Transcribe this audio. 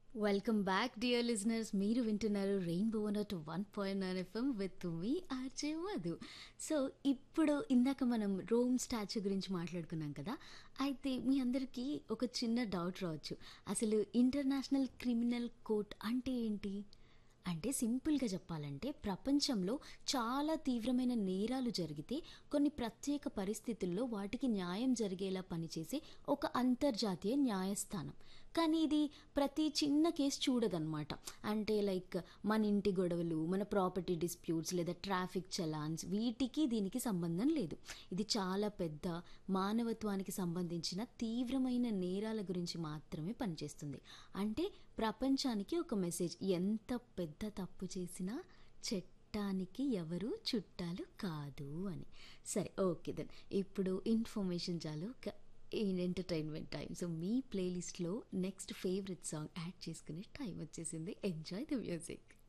welcome back dear listeners మీరు వింటున్నారు rainbow నట్ one point nine FM with మీ ఆర్జే మధు సో ఇప్పుడు ఇందాక మనం రోమ్ స్టాచ్యూ గురించి మాట్లాడుకున్నాం కదా అయితే మీ అందరికీ ఒక చిన్న డౌట్ రావచ్చు అసలు ఇంటర్నేషనల్ క్రిమినల్ కోర్ట్ అంటే ఏంటి అంటే సింపుల్గా చెప్పాలంటే ప్రపంచంలో చాలా తీవ్రమైన నేరాలు జరిగితే కొన్ని ప్రత్యేక పరిస్థితుల్లో వాటికి న్యాయం జరిగేలా పనిచేసే ఒక అంతర్జాతీయ న్యాయస్థానం కానీ ఇది ప్రతి చిన్న కేసు చూడదన్నమాట అంటే లైక్ మన ఇంటి గొడవలు మన ప్రాపర్టీ డిస్ప్యూట్స్ లేదా ట్రాఫిక్ చలాన్స్ వీటికి దీనికి సంబంధం లేదు ఇది చాలా పెద్ద మానవత్వానికి సంబంధించిన తీవ్రమైన నేరాల గురించి మాత్రమే పనిచేస్తుంది అంటే ప్రపంచానికి ఒక మెసేజ్ ఎంత పెద్ద తప్పు చేసినా చట్టానికి ఎవరు చుట్టాలు కాదు అని సరే ఓకే దెన్ ఇప్పుడు ఇన్ఫర్మేషన్ చాలు క- ఇన్ ఎంటర్టైన్మెంట్ టైం సో మీ ప్లేలిస్ట్లో నెక్స్ట్ ఫేవరెట్ సాంగ్ యాడ్ చేసుకునే టైం వచ్చేసింది ఎంజాయ్ ద మ్యూజిక్